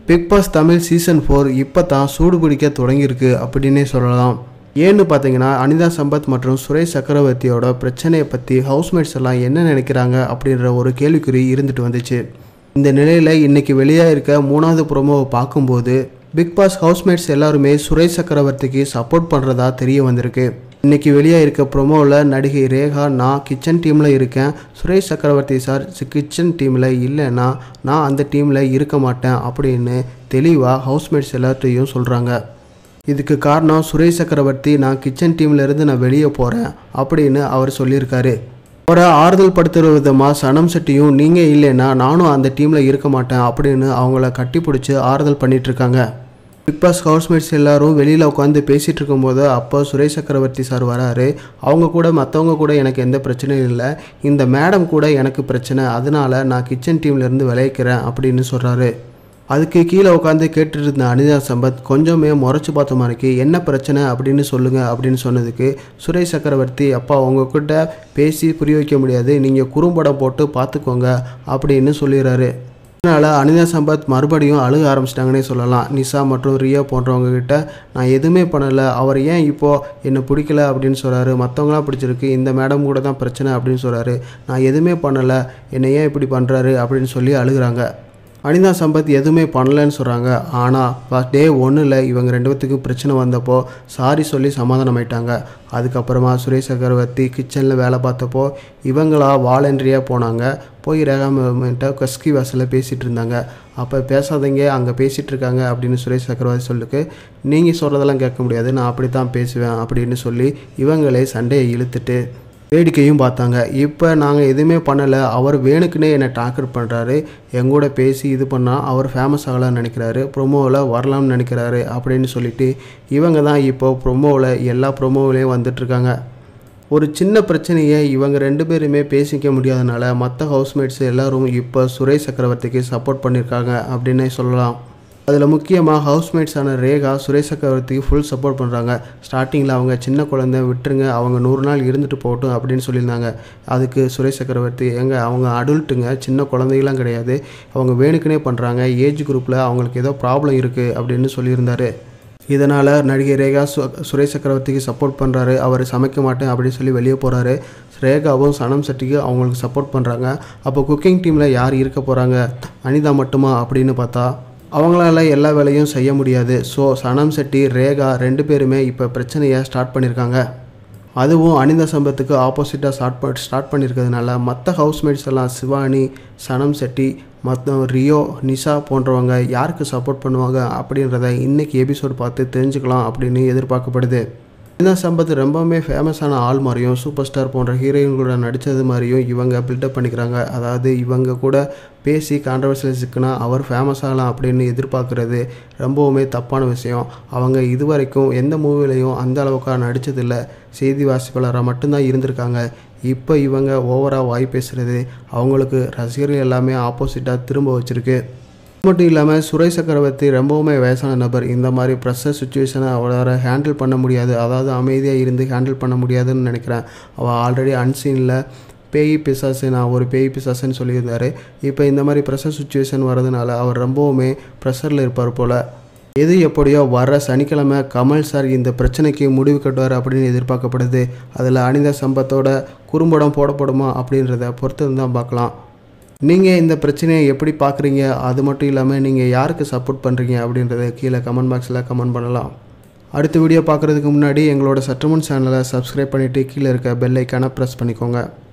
big boss Tamil season four இப்போ தான் சூடு பிடிக்க தொடங்கியிருக்கு அப்படின்னே சொல்லலாம் ஏன்னு பார்த்தீங்கன்னா அனிதா சம்பத் மற்றும் சுரேஷ் சக்கரவர்த்தியோட பிரச்சனையை பற்றி ஹவுஸ்மேட்ஸ் எல்லாம் என்ன நினைக்கிறாங்க அப்படின்ற ஒரு கேள்விக்குறி இருந்துட்டு வந்துச்சு இந்த நிலையில் இன்னைக்கு வெளியாக இருக்க மூணாவது ப்ரோமோவை பார்க்கும்போது பிக் பாஸ் ஹவுஸ்மேட்ஸ் எல்லாருமே சுரேஷ் சக்கரவர்த்திக்கு சப்போர்ட் பண்ணுறதா தெரிய வந்திருக்கு இன்னைக்கு வெளியாக இருக்க ப்ரோமோவில் நடிகை ரேகா நான் கிச்சன் டீமில் இருக்கேன் சுரேஷ் சக்கரவர்த்தி சார் கிச்சன் டீமில் இல்லைன்னா நான் அந்த டீமில் இருக்க மாட்டேன் அப்படின்னு தெளிவாக ஹவுஸ்மேட்ஸ் எல்லாத்தையும் சொல்கிறாங்க இதுக்கு காரணம் சுரேஷ் சக்கரவர்த்தி நான் கிச்சன் டீம்ல இருந்து நான் வெளியே போகிறேன் அப்படின்னு அவர் சொல்லியிருக்காரு அவரை ஆறுதல் படுத்துகிற விதமாக சனம் செட்டியும் நீங்கள் இல்லைன்னா நானும் அந்த டீமில் இருக்க மாட்டேன் அப்படின்னு அவங்கள கட்டி பிடிச்சி ஆறுதல் பண்ணிட்டு இருக்காங்க பிக் பாஸ் ஹவுஸ்மேட்ஸ் எல்லாரும் வெளியில் உட்காந்து பேசிகிட்டு இருக்கும்போது அப்போ சுரேஷ் சக்கரவர்த்தி சார் வராரு அவங்க கூட மற்றவங்க கூட எனக்கு எந்த பிரச்சனையும் இல்லை இந்த மேடம் கூட எனக்கு பிரச்சனை அதனால நான் கிச்சன் டீம்லேருந்து விளைவிக்கிறேன் அப்படின்னு சொல்கிறாரு அதுக்கு கீழே உட்காந்து கேட்டுட்டு இருந்த அனிதா சம்பத் கொஞ்சமே முறைச்சி பார்த்த மாதிரிக்கு என்ன பிரச்சனை அப்படின்னு சொல்லுங்க அப்படின்னு சொன்னதுக்கு சுரேஷ் சக்கரவர்த்தி அப்பா உங்ககிட்ட பேசி புரிய வைக்க முடியாது நீங்கள் குறும்படம் போட்டு பார்த்துக்கோங்க அப்படின்னு சொல்லிடுறாரு அதனால் அனிதா சம்பத் மறுபடியும் அழுக ஆரம்பிச்சிட்டாங்கன்னே சொல்லலாம் நிஷா மற்றும் ரியா போன்றவங்க கிட்ட நான் எதுவுமே பண்ணலை அவர் ஏன் இப்போது என்னை பிடிக்கல அப்படின்னு சொல்கிறாரு மற்றவங்களாம் பிடிச்சிருக்கு இந்த மேடம் கூட தான் பிரச்சனை அப்படின்னு சொல்கிறாரு நான் எதுவுமே பண்ணலை என்னை ஏன் இப்படி பண்ணுறாரு அப்படின்னு சொல்லி அழுகுறாங்க அனிதா சம்பத் எதுவுமே பண்ணலைன்னு சொல்கிறாங்க ஆனால் டே ஒன்றில் இவங்க ரெண்டு பேத்துக்கும் பிரச்சனை வந்தப்போ சாரி சொல்லி சமாதானமாயிட்டாங்க அதுக்கப்புறமா சுரேஷ் சக்கரவர்த்தி கிச்சனில் வேலை பார்த்தப்போ இவங்களா வாலண்டரியாக போனாங்க போய் ரேகாமிட்ட கஸ்கி வாசலில் பேசிகிட்டு இருந்தாங்க அப்போ பேசாதீங்க அங்கே பேசிகிட்டு இருக்காங்க அப்படின்னு சுரேஷ் சக்கரவர்த்தி சொல்லுக்கு நீங்கள் சொல்கிறதெல்லாம் கேட்க முடியாது நான் அப்படி தான் பேசுவேன் அப்படின்னு சொல்லி இவங்களே சண்டையை இழுத்துட்டு வேடிக்கையும் பார்த்தாங்க இப்போ நாங்கள் எதுவுமே பண்ணலை அவர் வேணுக்குன்னே என்னை டார்கெட் பண்ணுறாரு எங்கூட பேசி இது பண்ணால் அவர் ஃபேமஸ் ஆகலாம்னு நினைக்கிறாரு ப்ரொமோவில் வரலாம்னு நினைக்கிறாரு அப்படின்னு சொல்லிட்டு இவங்க தான் இப்போ ப்ரொமோவில் எல்லா ப்ரொமோவிலையும் வந்துட்டுருக்காங்க ஒரு சின்ன பிரச்சனையை இவங்க ரெண்டு பேருமே பேசிக்க முடியாதனால மற்ற ஹவுஸ்மேட்ஸ் எல்லாரும் இப்போ சுரேஷ் சக்கரவர்த்திக்கு சப்போர்ட் பண்ணியிருக்காங்க அப்படின்னே சொல்லலாம் அதில் முக்கியமாக ஹவுஸ்மேட்ஸான ரேகா சுரேஷ் சக்கரவர்த்திக்கு ஃபுல் சப்போர்ட் பண்ணுறாங்க ஸ்டார்டிங்கில் அவங்க சின்ன குழந்தை விட்டுருங்க அவங்க நூறு நாள் இருந்துட்டு போகட்டும் அப்படின்னு சொல்லியிருந்தாங்க அதுக்கு சுரேஷ் சக்கரவர்த்தி எங்க அவங்க அடல்ட்டுங்க சின்ன குழந்தைகளாம் கிடையாது அவங்க வேணுக்குனே பண்ணுறாங்க ஏஜ் குரூப்பில் அவங்களுக்கு ஏதோ ப்ராப்ளம் இருக்குது அப்படின்னு சொல்லியிருந்தாரு இதனால் நடிகை ரேகா சு சுரேஷ் சக்கரவர்த்திக்கு சப்போர்ட் பண்ணுறாரு அவர் சமைக்க மாட்டேன் அப்படின்னு சொல்லி வெளியே போகிறாரு ரேகாவும் சனம் சட்டிக்கு அவங்களுக்கு சப்போர்ட் பண்ணுறாங்க அப்போ குக்கிங் டீமில் யார் இருக்க போகிறாங்க அனிதா மட்டுமா அப்படின்னு பார்த்தா அவங்களால எல்லா வேலையும் செய்ய முடியாது ஸோ சனம் செட்டி ரேகா ரெண்டு பேருமே இப்போ பிரச்சனையை ஸ்டார்ட் பண்ணியிருக்காங்க அதுவும் அனிதா சம்பத்துக்கு ஆப்போசிட்டாக ஸ்டார்ட் ப ஸ்டார்ட் பண்ணியிருக்கிறதுனால மற்ற ஹவுஸ்மேட்ஸ் எல்லாம் சிவானி சனம் செட்டி மற்ற ரியோ நிஷா போன்றவங்க யாருக்கு சப்போர்ட் பண்ணுவாங்க அப்படின்றத இன்றைக்கி எபிசோட் பார்த்து தெரிஞ்சுக்கலாம் அப்படின்னு எதிர்பார்க்கப்படுது அனிதா சம்பத் ரொம்பவுமே ஃபேமஸான ஆள் மாதிரியும் சூப்பர் ஸ்டார் போன்ற ஹீரோயின்களோட நடித்தது மாதிரியும் இவங்க பில்டப் பண்ணிக்கிறாங்க அதாவது இவங்க கூட பேசி கான்ட்ரவர்சியில் சிக்கினா அவர் ஃபேமஸ் ஆகலாம் அப்படின்னு எதிர்பார்க்குறது ரொம்பவுமே தப்பான விஷயம் அவங்க இது வரைக்கும் எந்த மூவிலையும் அந்த அளவுக்காக நடித்ததில்லை செய்தி வாசிப்பாளராக மட்டும்தான் இருந்திருக்காங்க இப்போ இவங்க ஓவராக வாய் பேசுகிறது அவங்களுக்கு ரசிகர்கள் எல்லாமே ஆப்போசிட்டாக திரும்ப வச்சுருக்கு மட்டும் இல்லாமல் சுரேஷ் சக்கரவர்த்தி ரொம்பவுமே வயசான நபர் இந்த மாதிரி ப்ரெஷர் சுச்சுவேஷனை அவரால் ஹேண்டில் பண்ண முடியாது அதாவது அமைதியாக இருந்து ஹேண்டில் பண்ண முடியாதுன்னு நினைக்கிறேன் அவள் ஆல்ரெடி அன்சீனில் பேய் பிசாசு நான் ஒரு பேய் பிசாசுன்னு சொல்லியிருந்தாரு இப்போ இந்த மாதிரி ப்ரெஷர் சுச்சுவேஷன் வரதுனால அவர் ரொம்பவுமே ப்ரெஷரில் இருப்பார் போல் எது எப்படியோ வர சனிக்கிழமை கமல் சார் இந்த பிரச்சனைக்கு முடிவு கட்டுவார் அப்படின்னு எதிர்பார்க்கப்படுது அதில் அனிதா சம்பத்தோட குறும்படம் போடப்படுமா அப்படின்றத பொறுத்து தான் பார்க்கலாம் நீங்கள் இந்த பிரச்சனையை எப்படி பார்க்குறீங்க அது மட்டும் இல்லாமல் நீங்கள் யாருக்கு சப்போர்ட் பண்ணுறீங்க அப்படின்றத கீழே கமெண்ட் பாக்ஸில் கமெண்ட் பண்ணலாம் அடுத்த வீடியோ பார்க்குறதுக்கு முன்னாடி எங்களோட சற்றுமுன் சேனலை சப்ஸ்கிரைப் பண்ணிவிட்டு கீழே இருக்க பெல் ஐக்கானை ப்ரெஸ் பண்ணிக்கோங்க